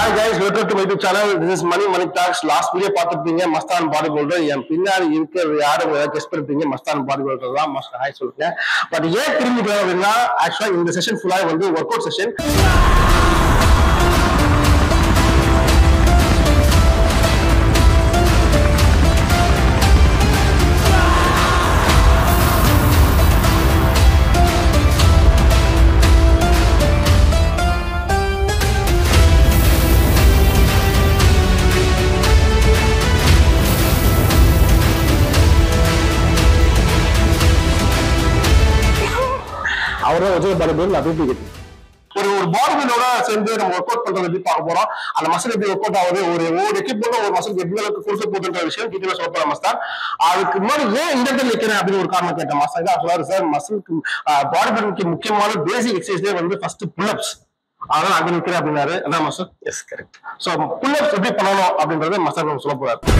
Hi guys welcome to my YouTube channel this is Mani Mani talks last video பார்த்துருப்பீங்க Mastan body filter என் பின்னாடி இருக்கிறது யாரும் guess பண்ணிருப்பீங்க மஸ்தான் பாடி பில்டர் தான் மஸ்ட் ஹாய் சொல்லுங்க பட் ஏன் திரும்பிட்டோம் அப்படின்னா ஆக்சுவலா இந்த செஷன் ஃபுல்லா வந்து ஒர்க் அவுட் செஷன் அவரும் வச்சு பாடி பில்டர் நான் டூப்ளிகேட் ஒரு ஒரு பாடி பில்டோட சேர்ந்து நம்ம ஒர்க் அவுட் பண்றது எப்படி பார்க்க போறோம் அந்த மசில் எப்படி ஒர்க் அவுட் ஆகுது ஒரு ஒரு எக்யூப்மெண்ட் ஒரு மசில் எப்படி அளவுக்கு ஃபுல் போட்டுன்ற விஷயம் டீட்டெயிலாக சொல்ல போற மஸ்தான் அதுக்கு முன்னாடி ஏன் இந்த இடத்துல நிக்கிறேன் அப்படின்னு ஒரு காரணம் கேட்டேன் மஸ்தான் தான் சொல்லாரு சார் மசிலுக்கு பாடி பில்டிங்க்கு முக்கியமான பேசிக் எக்ஸசைஸ்லேயே வந்து ஃபர்ஸ்ட் புல்லப்ஸ் அதனால அங்க நிக்கிறேன் அப்படின்னாரு அதான் master yes correct so pullups எப்படி பண்ணணும் அப்படின்றத மஸ்டர் நம்ம சொல்ல போறாரு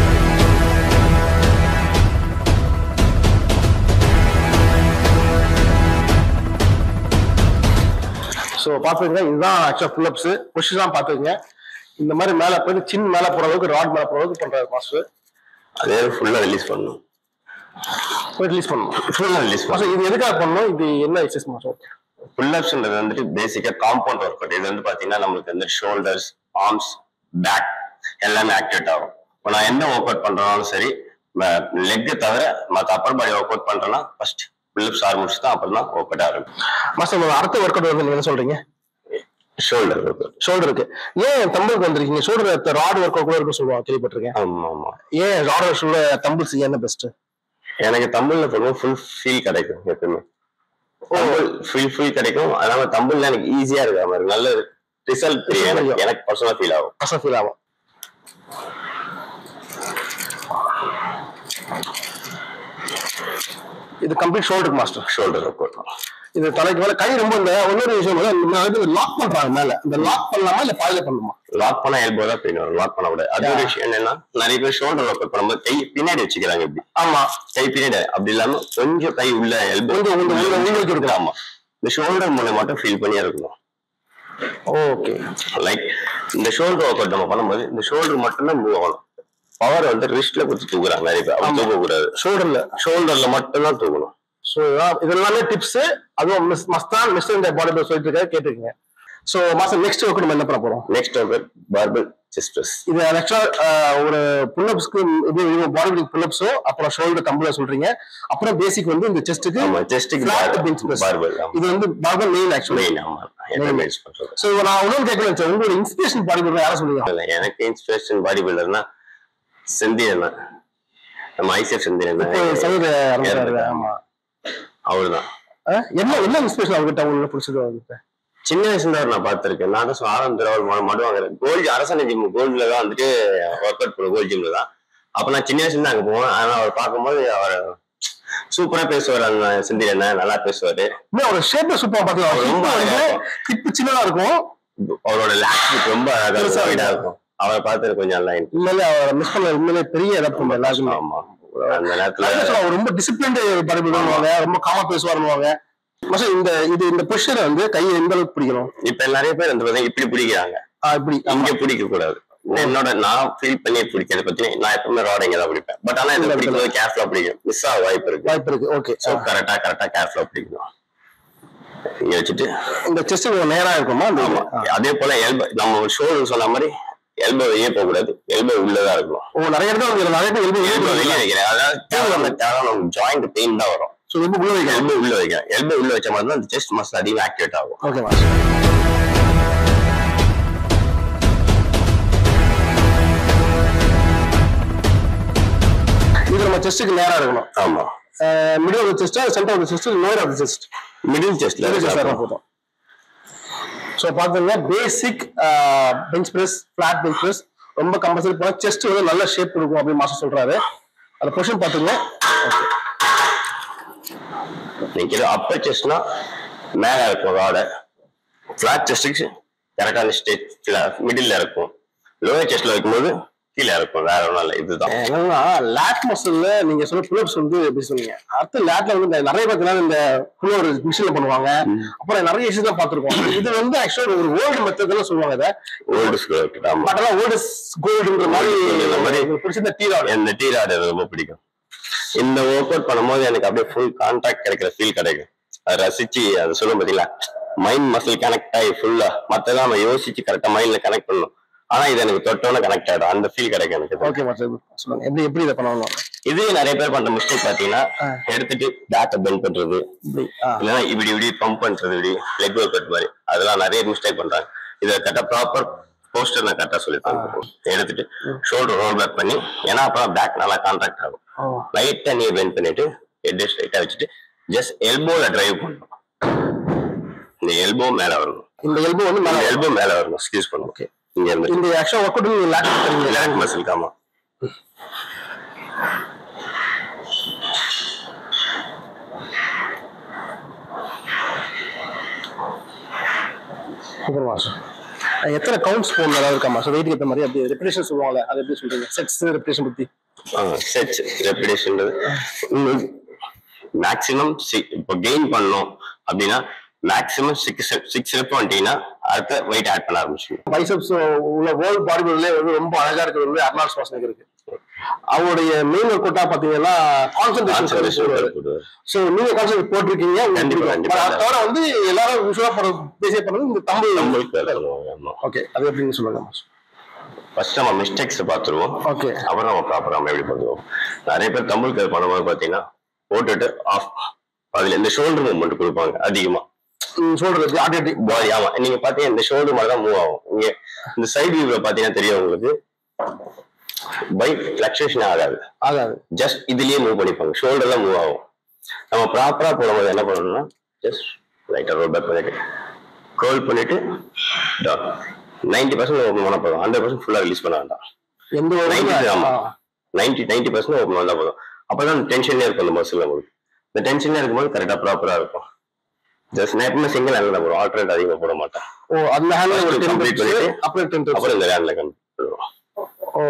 ஸோ பார்த்துக்கங்க இதுதான் ஆக்சுவலாக புல்லப்ஸ் புஷ் தான் பார்த்துக்கங்க இந்த மாதிரி மேலே போய் சின்ன மேலே போகிற அளவுக்கு ராட் மேலே போகிற அளவுக்கு பண்ணுறாரு மாஸ்டர் அதே ஃபுல்லா ரிலீஸ் பண்ணணும் போய் ரிலீஸ் பண்ணணும் ஃபுல்லா ரிலீஸ் மாஸ்டர் இது எதுக்காக பண்ணணும் இது என்ன எக்ஸஸ் மாஸ்டர் புல்லப்ஸ்ன்றது வந்துட்டு பேசிக்கா காம்பவுண்ட் ஒர்க் அவுட் இது வந்து பாத்தீங்கன்னா நம்மளுக்கு வந்து ஷோல்டர்ஸ் ஆர்ம்ஸ் பேக் எல்லாமே ஆக்டிவேட் ஆகும் இப்போ நான் எந்த ஒர்க் அவுட் பண்றனாலும் சரி லெக் தவிர மற்ற அப்பர் பாடி ஒர்க் அவுட் பண்றேன்னா ஃபர்ஸ்ட் புல்லப்ஸ் ஆரம்பிச்சு தான் அப்புறம் தான் ஒர்க் அவுட் ஆகும் மாஸ்டர் உங்க அடுத்த ஒர்க் அவுட் வந்து நீங்க என்ன சொல்றீங்க ஷோல்டர் ஒர்க் அவுட் ஷோல்டருக்கு ஏன் தம்பிளுக்கு வந்திருக்கீங்க ஷோல்டர் ராட் ஒர்க் அவுட் கூட இருக்கும் சொல்லுவாங்க கேள்விப்பட்டிருக்கேன் ஆமா ஆமா ஏன் ராட் ஷோல்டர் தம்பிள்ஸ் என்ன பெஸ்ட் எனக்கு தமிழ்ல பண்ணுவோம் ஃபுல் ஃபீல் கிடைக்கும் எப்பவுமே ஃபுல் ஃபீல் கிடைக்கும் அதனால தமிழ்ல எனக்கு ஈஸியா இருக்கிற மாதிரி நல்ல ரிசல்ட் எனக்கு எனக்கு பர்சனலா ஃபீல் ஆகும் கஷ்டம் ஃபீல் ஆகும் இது கம்ப்ளீட் ஷோல்டருக்கு மாஸ்டர் ஷோல்டர் ஒர்க் அவுட் இது தலைக்கு மேல கை ரொம்ப இந்த இன்னொரு விஷயம் வந்து லாக் பண்றாங்க மேல இந்த லாக் பண்ணலாமா இல்ல பாதியில பண்ணுமா லாக் பண்ணா எல்போ தான் பெயின் வரும் லாக் பண்ண கூடாது அது ஒரு விஷயம் என்னன்னா நிறைய பேர் ஷோல்டர் ஒர்க் பண்ணும்போது கை பின்னாடி வச்சுக்கிறாங்க இப்படி ஆமா கை பின்னாடி அப்படி இல்லாம கொஞ்சம் கை உள்ள எல்போ கொஞ்சம் உள்ள- உள்ள- உள்ள வச்சு இருக்கணும். ஆமா இந்த ஷோல்டர் மூலம் மட்டும் ஃபீல் பண்ணி இருக்கணும் ஓகே லைக் இந்த ஷோல்டர் ஒர்க் அவுட் நம்ம பண்ணும்போது இந்த ஷோல்டர் மட்டும்தான் மூவ் ஆகணும் பவர் வந்து ரிஸ்ட்ல கொடுத்து தூக்குறாங்க நிறைய பேர் அப்படி தூக்க கூடாது ஷோல்டர்ல ஷோல்டர்ல மட்டும்தான் தூக்கணும் ஸோ இது எல்லாமே டிப்ஸ் அதுவும் மிஸ் மஸ்தான் மிஸ் இந்த பாடி பில்டர் சொல்லிட்டு இருக்காரு கேட்டிருக்கீங்க ஸோ மாசம் நெக்ஸ்ட் ஒர்க் நம்ம என்ன பண்ண போறோம் next work barbell chest press இது ஆக்சுவலா ஒரு புல்லப்ஸ்க்கு இது பாடி பில்டிங் புல்லப்ஸோ அப்புறம் ஷோல்டர் தம்பிள் சொல்றீங்க அப்புறம் பேசிக் வந்து இந்த செஸ்ட்டுக்கு ஆமா செஸ்ட்டுக்கு Flat bench press. பார்பல் இது வந்து பார்பல் மெயின் ஆக்சுவலி மெயின் ஆமா எப்பவுமே யூஸ் பண்றது ஸோ நான் இன்னொரு கேட்கல வச்சேன் உங்களோட இன்ஸ்பிரேஷன் பாடி பில்டர் யாரை சொல்லுங்க இல்ல, எனக்கு இன்ஸ்பிரேஷன் பாடி பில்டர்னா செந்தில் நம்ம ஐசிஎஃப் செந்தில் சைடு இறந்துட்டாரு. ஆமா அவர்தான் அஹ், என்ன என்ன இன்ஸ்பிரேஷன் அவர்கிட்ட உங்களுக்கு பிடிச்சது அவர்கிட்ட சின்ன வயசுல அவர் நான் பார்த்திருக்கேன் நான் தான் ஆரம்பத்தில் அவர் மடு வாங்குறேன் கோல்டு அரசன ஜிம் கோல்டுல தான் வந்துட்டு ஒர்க் அவுட் பண்ணுவோம் கோல்டு ஜிம்ல தான் அப்ப நான் சின்ன வயசுல அங்க போவேன் ஆனா அவர் பார்க்கும்போது அவர் சூப்பரா பேசுவார் அந்த செந்தில் என்ன நல்லா பேசுவாரு இன்னும் அவர் ஷேப் சூப்பரா பாத்துக்கலாம் ரொம்ப ரொம்ப வந்து அழகா இருக்கும். ஹிப் சின்னதா இருக்கும் அவரோட லேப்டாப் ரொம்ப அழகா பெருசா இருக்கும் இருக்கும். இருக்கும் அவரை பார்த்து கொஞ்சம் நல்லா இருக்கு. உண்மையிலே அவரை மிஸ் பண்ண உண்மையிலே பெரிய இழப்பு எல்லாருக்குமே ஆமா அந்த நேரத்துல அதான் சொல்லுவாங்க, அவர் ரொம்ப டிசிப்ளின்டு பரிபிடுவாங்க ரொம்ப காமா பேசுவாருவாங்க மச்சா, இந்த இது இந்த பொசிஷனை வந்து கையை எந்த அளவுக்கு பிடிக்கணும் இப்ப நிறைய பேர் வந்து பாத்தீங்கன்னா இப்படி பிடிக்கிறாங்க ஆ, இப்படி இங்க பிடிக்க கூடாது என்னோட நான் ஃபீல் பண்ணி பிடிக்கிறது பத்தி நான் எப்பவுமே ராட் இங்க தான் பிடிப்பேன் பட் ஆனா இல்ல, இதை இல்ல. பிடிக்கும்போது கேர்ஃபுல்லா பிடிக்கும் மிஸ் ஆக வாய்ப்பு இருக்கு வாய்ப்பு இருக்கு ஓகே ஸோ கரெக்டா கரெக்டா கேர்ஃபுல்லா பிடிக்கணும் இங்க வச்சுட்டு இந்த செஸ்ட் நேரா இருக்குமா அந்த ஆமா அதே போல எல்போ நம்ம ஷோல்டர் சொன்ன மாதிரி எல்போ வெளியே போக கூடாது எல்போ உள்ளதா இருக்கணும் ஓ நிறைய இடத்துல வந்து நிறைய பேர் எலும்பு எல்போ வெளியே வைக்கிறேன் அதாவது தேவையான தேவையான நமக்கு ஜாயிண்ட் பெயின் தான் வரும் ஸோ எலும்பு உள்ள வைக்கலாம் எல்போ உள்ள வைக்கிறேன் எல்போ உள்ள வச்ச மாதிரி தான் அந்த செஸ்ட் மசில் அதிகம் ஆக்டிவேட் ஆகும் ஓகே மாஸ்டர் இது நம்ம செஸ்ட்டுக்கு நேரா இருக்கணும் ஆமா middle of chest centre of chest lower of chest middle செஸ்ட்ல போதும் ஸோ பார்த்தீங்கன்னா basic bench press flat bench press ரொம்ப கம்பல்சரி போனால் செஸ்ட் வந்து நல்ல ஷேப் இருக்கும் அப்படின்னு மாஸ்டர் சொல்றாரு அந்த பொசிஷன் பார்த்துங்க நீங்க அப்பர் செஸ்ட்னா மேல இருக்கும் ராட ஃபிளாட் செஸ்ட்டுக்கு கரெக்டான ஸ்டேஜ் மிடில் இருக்கும் லோயர் செஸ்ட்ல வைக்கும்போது கீழே இருக்கும் வேற ஒன்றும் இல்லை இதுதான் என்னன்னா லேட் மசில்ல நீங்க சொன்ன புல்லப்ஸ் வந்து எப்படி சொன்னீங்க அடுத்து லேட்ல வந்து இந்த நிறைய பேர் இந்த புல்லர் மிஷின்ல பண்ணுவாங்க அப்புறம் நிறைய இஷ்யூஸ் தான் பார்த்திருக்கோம் இது வந்து ஆக்சுவலா ஒரு ஓல்டு மெத்தட்ல சொல்லுவாங்க இதை ஓல்டு ஸ்கூல் ஆமா பட் ஆனா ஓல்டு கோல்டுன்ற மாதிரி இந்த மாதிரி எனக்கு பிடிச்ச இந்த டீராடு இந்த டீ ராட் எனக்கு ரொம்ப பிடிக்கும் இந்த ஒர்க் அவுட் பண்ணும்போது எனக்கு அப்படியே ஃபுல் கான்டாக்ட் கிடைக்கிற ஃபீல் கிடைக்கும் அதை ரசிச்சு அதை சொல்லும் பாத்தீங்களா மைண்ட் மசில் கனெக்ட் ஆகி ஃபுல்லா மத்ததெல்லாம் நம்ம யோசிச்சு கரெக்டா மைண்ட்ல கனெக்ட் பண்ணணும் ஆனா இது எனக்கு தொட்டோன்னு கனெக்ட் ஆயிடும் அந்த ஃபீல் கிடைக்கும் எனக்கு இது. ஓகே மாஸ்டர் சொல்லுங்க எப்படி எப்படி இதை பண்ணணும் இதே நிறைய பேர் பண்ற மிஸ்டேக் பாத்தீங்கன்னா ஆ. எடுத்துட்டு பேக்கை பெண்ட் பண்றது இப்படி ஆ இல்லைன்னா இப்படி இப்படி பம்ப் பண்றது இப்படி லெக் ஒர்க் அவுட் மாதிரி அதெல்லாம் நிறைய மிஸ்டேக் பண்றாங்க இதை கரெக்டா ப்ராப்பர் போஸ்டர் நான் கரெக்டா சொல்லி தரேன் எடுத்துட்டு ஷோல்டர் ரோல் பேக் பண்ணி ஏன்னா அப்பதான் பேக் நல்லா கான்ட்ராக்ட் ஆகும் ஓ லைட்டா நீ பெண்ட் பண்ணிட்டு ஹெட் ஸ்ட்ரைட்டா வச்சுட்டு ஜஸ்ட் எல்போல டிரைவ் பண்ணணும் இந்த எல்போ மேல வரணும் இந்த எல்போ வந்து மேல எல்போ மேல வரணும் எக்ஸ்கியூஸ் பண்ணணும் ஓகே இங்க இருந்து இந்த ஆக்சுவலா ஒர்க் அவுட் நீங்க லேட் பண்ணுறீங்க லேக் மசில் காமா சூப்பர் மாஸ்டர் எத்தனை கவுண்ட்ஸ் போடணும் ஏதாவது இருக்கா மாஸ்டர் வெயிட் ஏற்ற மாதிரி அப்படி ரெப்பிடேஷன் சொல்லுவாங்கல்ல அது எப்படி சொல்றீங்க செட்ஸ் ரெப்பிடேஷன் பத்தி செட் ரெப்பிடேஷன்றது மேக்ஸிமம் இப்போ கெயின் பண்ணணும் அப்படின்னா மேக்ஸிமம் சிக்ஸ் சிக்ஸ் ரெப் வந்துட்டீங்கன்னா அடுத்த வெயிட் ஆட் பண்ண ஆரம்பிச்சிடும் பைசப்ஸ் உள்ள வேர்ல்ட் பாடி பில்டர்லேயே வந்து ரொம்ப அழகா இருக்கிறது வந்து அர்னால்ட் ஸ்வாஸ்னேகர் இருக்கு அவருடைய மெயின் ஒர்க் அவுட்டா பாத்தீங்கன்னா கான்சன்ட்ரேஷன் சோ நீங்க கான்சன்ட்ரேட் போட்டிருக்கீங்க உங்களுக்கு கண்டிப்பா, பிடிக்கும். கண்டிப்பா. But அதை தவிர வந்து எல்லாரும் யூஸ்வலா போற பேசிய பண்ணது இந்த தமிழ் ஓகே அது எப்படின்னு சொல்லுங்க மாஸ்டர் ஃபர்ஸ்ட் நம்ம மிஸ்டேக்ஸ் பார்த்துருவோம் ஓகே அப்புறம் நம்ம ப்ராப்பரா நம்ம எப்படி பண்ணுவோம் நிறைய பேர் தமிழ் கேர் பண்ணும்போது பாத்தீங்கன்னா போட்டுட்டு ஆஃப் அதுல இந்த ஷோல்டர் மூவ்மெண்ட் கொடுப்பாங்க அதிகமா சொல்றது ஆட்டோமேட்டிக் பாடி ஆமா நீங்க பாத்தீங்கன்னா இந்த ஷோல்டர் மாதிரி தான் மூவ் ஆகும் இங்க இந்த சைடு வியூல பாத்தீங்கன்னா தெரியும் உங்களுக்கு பை ஃபிளக்சுவேஷன் ஆகாது ஆகாது ஜஸ்ட் இதுலயே மூவ் பண்ணிப்பாங்க ஷோல்டர்ல மூவ் ஆகும் நம்ம ப்ராப்பரா போடும்போது என்ன பண்ணணும்னா ஜஸ்ட் லைட்டா ரோல் பேக் பண்ணிட்டு ரோல் பண்ணிட்டு நைன்டி பர்சன்ட் ஓப்பன் பண்ண போதும் ஹண்ட்ரட் பர்சன்ட் ஃபுல்லா ரிலீஸ் பண்ண வேண்டாம் எந்த ஒரு 90 ஆமா. ஆ. நைன்டி நைன்டி பர்சன்ட் ஓப்பன் வந்தா போதும் அப்பதான் டென்ஷன்லேயே இருக்கும் அந்த மசில் உங்களுக்கு இந்த டென்ஷன்ல இருக்கும்போது கரெக்டா ப்ராப்பரா இருக்கும் ஜஸ்ட் நான் எப்பவுமே சிங்கிள் ஹேண்ட்ல தான் போடுவோம் ஆல்டர்னேட் அதிகமாக போட மாட்டேன் ஓ அந்த ஹேண்ட்ல ஒரு First டென் complete பண்ணிட்டு, அப்புறம் டென் அப்புறம் இந்த ஹேண்ட்ல கண்டுபிடிச்சிடுவோம் ஓ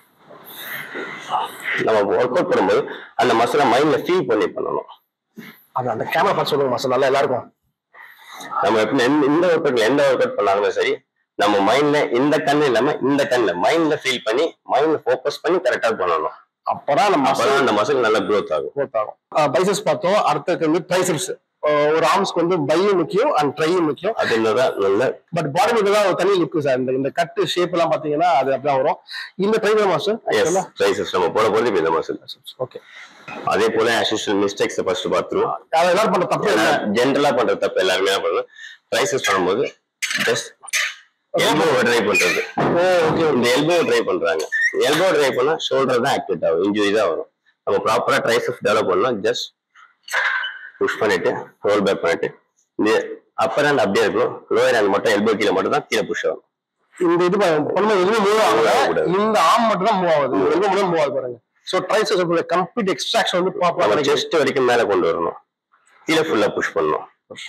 நம்ம ஒர்க் அவுட் பண்ணும்போது அந்த மசிலை மைண்ட்ல ஃபீல் பண்ணி பண்ணணும் அது அந்த கேமரா பார்த்து சொல்லுங்க மாஸ்டர் நல்லா எல்லாருக்கும் நம்ம எப்பவுமே எந்த- இந்த ஒர்க் அவுட் எந்த ஒர்க் அவுட் பண்ணாலுமே சரி நம்ம மைண்ட்ல இந்த கண்ணு இல்லாம இந்த கண்ணுல மைண்ட்ல ஃபீல் பண்ணி மைண்ட்ல ஃபோக்கஸ் பண்ணி கரெக்டா பண்ணணும் அப்பதான் நம்ம அப்பதான் அந்த மசில் நல்லா growth ஆகும் growth ஆகும் பைசப்ஸ் பார்த்தோம் அடுத்தது வந்து ட்ரைசப்ஸ் ஒரு ஆர்ம்ஸ்க்கு வந்து பையும் முக்கியம் அண்ட் ட்ரையும் முக்கியம் அது என்னதான் நல்ல பட் பாடி பில்டர் தான் ஒரு தனி லுக் சார் இந்த இந்த கட்டு ஷேப் எல்லாம் பாத்தீங்கன்னா அது அப்படிதான் வரும் இந்த ட்ரைவர் மாஸ்டர் எஸ் ரைசஸ் நம்ம போட போறது இப்ப இந்த மசில் ஓகே அதே போல அசிஷுவல் மிஸ்டேக்ஸ் ஃபர்ஸ்ட் பார்த்துருவோம் அதை எல்லாரும் பண்ண தப்பு இல்லை ஜென்ரலா பண்ற தப்பு எல்லாருமே என்ன பண்ணணும் ரைசஸ் பண்ணும்போது ஜஸ்ட் எல்போ ட்ரை பண்றது ஓ ஓகே இந்த எல்போ ட்ரை பண்றாங்க எல்போ ட்ரை பண்ணா ஷோல்டர் தான் ஆக்டிவேட் ஆகும் இன்ஜுரி தான் வரும் நம்ம ப்ராப்பரா ட்ரைசஸ் டெவலப் பண்ணோம் ஜஸ்ட் புஷ் பண்ணிட்டு ரோல் பேக் பண்ணிட்டு இந்த அப்பர் ஹேண்ட் அப்படியே இருக்கணும் லோயர் ஹேண்ட் மட்டும் எல்போ கீழே மட்டும் தான் கீழே புஷ் ஆகும் இந்த இது பண்ணும்போது எதுவும் மூவ் ஆகல ஆகக்கூடாது. இந்த ஆர்ம் மட்டும் தான் மூவ் ஆகுது எங்க மட்டும் மூவ் ஆகுது பாருங்க சோ ட்ரைசஸ் கம்ப்ளீட் எக்ஸ்ட்ராக்ஷன் வந்து நம்ம ப்ராப்பரா செஸ்ட் வரைக்கும் மேல கொண்டு வரணும் கீழே ஃபுல்லா புஷ் பண்ணணும்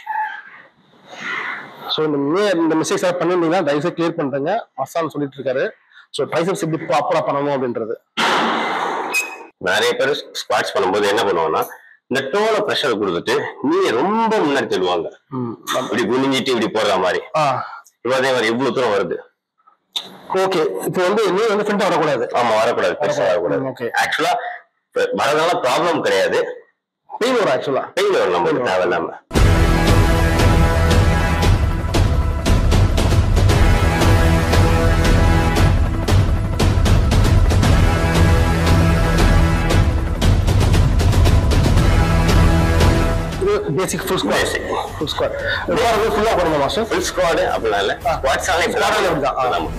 ஸோ இந்த மே- இந்த மிஸ்டேக்ஸ் ஏதாவது பண்ணிருந்தீங்கன்னா தயவுசெய்து கிளியர் பண்றேங்க மசால் சொல்லிட்டு இருக்காரு ஸோ ட்ரைசப்ஸ் எப்படி ப்ராப்பரா பண்ணணும் அப்படின்றது நிறைய பேர் ஸ்குவாட்ஸ் பண்ணும்போது என்ன பண்ணுவாங்கன்னா இந்த டோல ப்ரெஷர் கொடுத்துட்டு நீங்க ரொம்ப முன்னாடி தள்ளுவாங்க ம் இப்படி குனிஞ்சிட்டு இப்படி போடுற மாதிரி ஆ இப்போ அதே மாதிரி இவ்வளவு தூரம் வருது ஓகே இப்போ வந்து நீ வந்து ஃப்ரண்ட் வரக்கூடாது ஆமா வரக்கூடாது பெருசா வரக்கூடாது ம், okay. ஆக்சுவலா வரதுனால ப்ராப்ளம் கிடையாது பெயின் வரும் ஆக்சுவலா பெயின் வரும் நம்மளுக்கு தேவையில்லாம இது basic full squat Basic. Full squat வந்து ஃபுல்லா போடுங்க மாஸ்டர் ஃபுல் ஸ்குவாடு அப்படிலாம் இல்ல ஸ்குவாட்ஸ் ஆனே Squat ஆலே அப்படிதான். ஆ. ஆமா.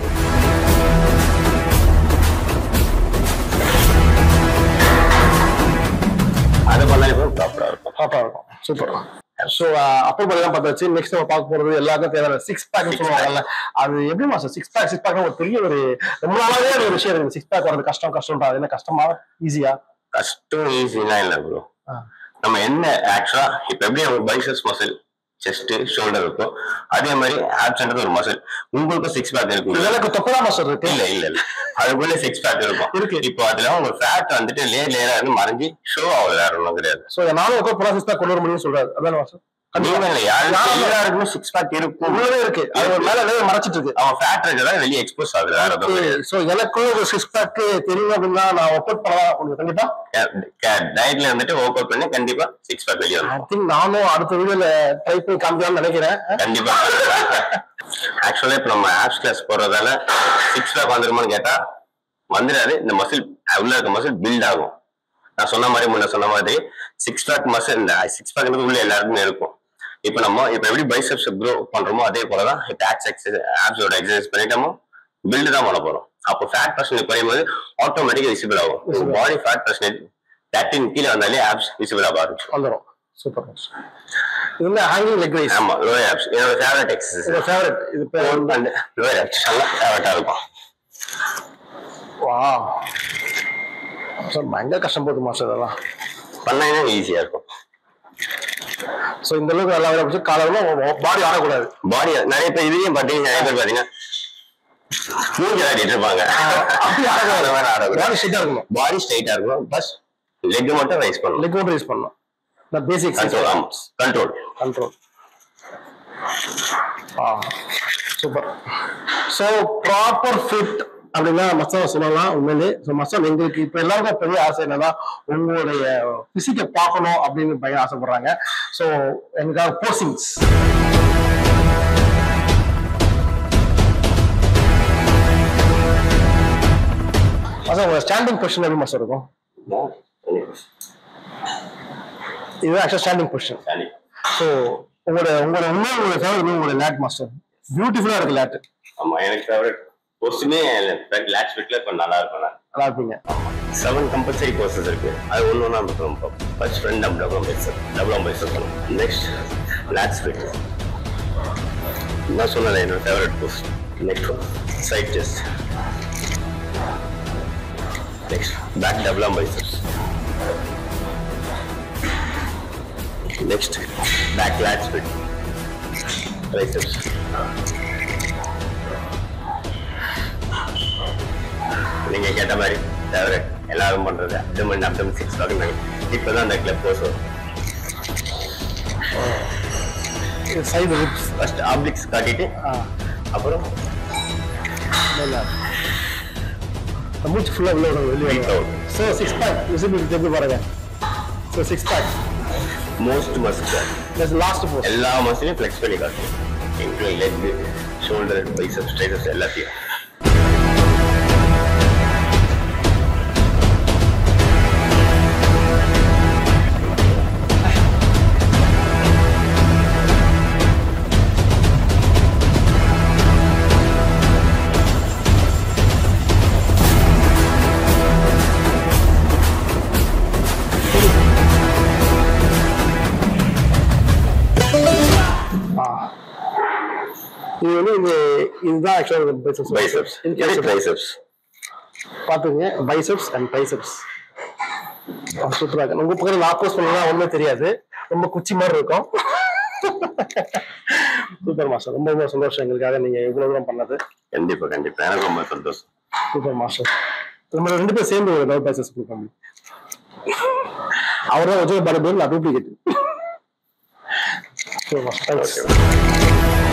அது பண்ணாலே ப்ராப்பரா இருக்கும் ப்ராப்பரா இருக்கும் சூப்பர் ஸோ அப்பர் பாடி தான் பார்த்தாச்சு நெக்ஸ்ட் நம்ம பார்க்க போறது எல்லாருக்கும் தேவையான சிக்ஸ் பேக் சொல்லுவாங்கல்ல அது எப்படி master six pack six pack ஒரு பெரிய ஒரு ரொம்ப நாளாவே ஒரு விஷயம் இருக்கு சிக்ஸ் பேக் வரது கஷ்டம் கஷ்டம் அது என்ன கஷ்டமா ஈஸியா கஷ்டம் ஈஸிலாம் இல்ல ப்ரோ நம்ம என்ன ஆக்சுவலா இப்ப எப்படி நம்ம பைசஸ் மசில் செஸ்ட் ஷோல்டர் இருக்கும் அதே மாதிரி ஆப்ஸ்ன்றது ஒரு மசில் உங்களுக்கு சிக்ஸ் பேக் இருக்கும் எனக்கு தொப்பதான் மாஸ்டர் இருக்கு இல்ல இல்ல இல்ல அதுக்குள்ள சிக்ஸ் பேக் இருக்கும் இருக்கு. இப்போ அதுல உங்க ஃபேட் வந்துட்டு லேயர் லேயரா இருந்து மறைஞ்சு ஷோ ஆகுது வேற ஒண்ணும் கிடையாது சோ நானும் ஒர்க் அவுட் ப்ராசஸ் தான் கொண்டு வர முடியும்னு சொல்றாரு அதான் மாஸ்டர் நீங்க இல்ல யாரு யாரும் இல்ல. எல்லாருக்குமே சிக்ஸ் பேக் இருக்கும் உள்ளவே இருக்கு அது ஒரு மேல லேயர் மறைச்சிட்டு இருக்கு அவன் ஃபேட் இருக்கிறதா வெளியே எக்ஸ்போஸ் ஆகுது வேற எதுவும் கிடையாது சோ எனக்கும் ஒரு சிக்ஸ் பேக் தெரியும் அப்படின்னா நான் ஒர்க் அவுட் பண்ணலாம் உங்களுக்கு கண்டிப்பா டயட்ல இருந்துட்டு ஒர்க் அவுட் பண்ணி கண்டிப்பா சிக்ஸ் பேக் வெளியே வரும் ஐ திங்க் நானும் அடுத்த வீடியோல ட்ரை பண்ணி காமிக்கலாம்னு நினைக்கிறேன் கண்டிப்பா ஆக்சுவலா இப்ப நம்ம ஆப்ஸ் கிளாஸ் போறதால சிக்ஸ் பேக் வந்துருமான்னு கேட்டா வந்துடாது இந்த மசில் உள்ள இருக்க மசில் பில்ட் ஆகும் நான் சொன்ன மாதிரி முன்ன சொன்ன மாதிரி சிக்ஸ் பேக் மசில் இந்த சிக்ஸ் பேக் உள்ள எல்லாருக்குமே இருக்கும் இப்ப நம்ம இப்ப எப்படி பைசெப்ஸ் க்ரோ பண்றோமோ அதே போலதான் இப்ப ஆப்ஸ் எக்ஸசைஸ் ஆப்ஸோட எக்ஸசைஸ் பண்ணிட்டோமோ பில்டு தான் பண்ண போறோம் அப்போ ஃபேட் பர்சன்டேஜ் குறையும் போது ஆட்டோமேட்டிக்கா விசிபிள் ஆகும் பாடி ஃபேட் பர்சன்டேஜ் தேர்ட்டின் கீழே வந்தாலே ஆப்ஸ் விசிபிள் ஆக ஆரம்பிச்சிடும் வந்துடும் சூப்பர் மாஸ்டர் இது வந்து ஹேங்கிங் லெக் ரைஸ் ஆமா லோயர் ஆப்ஸ் என்னோட ஃபேவரட் எக்ஸசைஸ் உங்க ஃபேவரட் இது பேர் வந்து லோயர் ஆப்ஸ் நல்லா ஃபேவரட்டா இருக்கும் வா சார் பயங்கர கஷ்டம் போகுது மாஸ்டர் இதெல்லாம் பண்ணீங்கன்னா ஈஸியா இருக்கும் ஸோ இந்த அளவுக்கு நல்லா வர காலையில் பாடி ஆடக்கூடாது பாடி நிறைய பேர் இதையும் பாத்தீங்கன்னா நிறைய பேர் பாத்தீங்கன்னா மூஞ்சி ஆடிட்டு இருப்பாங்க அப்படி அந்த மாதிரி ஆடக்கூடாது ஆடக்கூடாது பாடி ஸ்ட்ரெயிட்டாக இருக்கணும் பாடி ஸ்ட்ரைட்டா இருக்கும் பஸ் லெக் மட்டும் ரைஸ் பண்ணணும் லெக் மட்டும் யூஸ் பண்ணணும் இந்த பேசிக் கண்ட்ரோல் ஆமா கண்ட்ரோல் கண்ட்ரோல் ஆ சூப்பர் ஸோ ப்ராப்பர் ஃபிட் அப்படின்னா மஸ்தான் சொல்லலாம் உண்மையிலே ஸோ மஸ்தான் எங்களுக்கு இப்போ எல்லாருக்கும் பெரிய ஆசை என்னன்னா உங்களுடைய பிசிக்கை பார்க்கணும் அப்படின்னு பயங்கர ஆசைப்படுறாங்க ஸோ எனக்காக போஸ்டிங்ஸ் மசான் உங்களோட ஸ்டாண்டிங் பொசிஷன் எப்படி மசான் இருக்கும் இது ஆக்சுவலாக ஸ்டாண்டிங் பொசிஷன் ஸோ உங்களோட உங்களோட உண்மையாக உங்களோட ஃபேவரட் உங்களோட லேட் மாஸ்டர் பியூட்டிஃபுல்லாக இருக்கு லேட் ஆமா எனக்கு ஃபேவரட் கோர்ஸுமே லேக்ஸ் ஃபிட்ல இப்போ நல்லா இருக்கும் நான் நல்லா இருப்பீங்க செவன் கம்பல்சரி கோர்சஸ் இருக்கு அது ஒன்று ஒன்றா இருக்கும் first front double double biceps double biceps பண்ணும் நெக்ஸ்ட் லேக்ஸ் ஃபிட் நான் சொன்னது என்னோட favourite course next side chest next back double biceps next back lats fit biceps நீங்க கேட்ட மாதிரி ஃபேவரட் எல்லாரும் பண்றது அப்டமன் அப்டமன் சிக்ஸ் பாக்குறாங்க இப்பதான் அந்த கிளப் கோர்ஸ் வரும் சைடு ரிப்ஸ் ஃபர்ஸ்ட் ஆப்ளிக்ஸ் காட்டிட்டு அப்புறம் மூச்சு ஃபுல்லாக உள்ள விடும் வெளியே Breathe out. So six pack visibility எப்படி பாருங்க so six pack most must plus last post எல்லா மசிலையும் ஃப்ளெக்ஸ் பண்ணி காட்டும் including leg shoulder biceps triceps எல்லாத்தையும் இது வந்து இது இதுதான் ஆக்சுவலாக பைசப்ஸ் பைசப்ஸ் இது ட்ரைசப்ஸ் பார்த்துங்க பைசப்ஸ் அண்ட் பைசப்ஸ் சூப்பராக இருக்கு உங்க பக்கத்தில் நான் போஸ்ட் பண்ணலாம் ஒன்றுமே தெரியாது ரொம்ப குச்சி மாதிரி இருக்கும் சூப்பர் மாஸ்டர் ரொம்ப ரொம்ப சந்தோஷம் எங்களுக்காக நீங்க இவ்வளவு தூரம் பண்ணது கண்டிப்பா கண்டிப்பா எனக்கு ரொம்ப சந்தோஷம் சூப்பர் மாஸ்டர் நம்ம ரெண்டு பேரும் சேர்ந்து ஒரு டவுட் பைசஸ் கொடுக்க முடியும் அவர் தான் விஜய் பாரதி நான் டூப்ளிகேட் சூப்பர் மாஸ்டர் தேங்க்ஸ்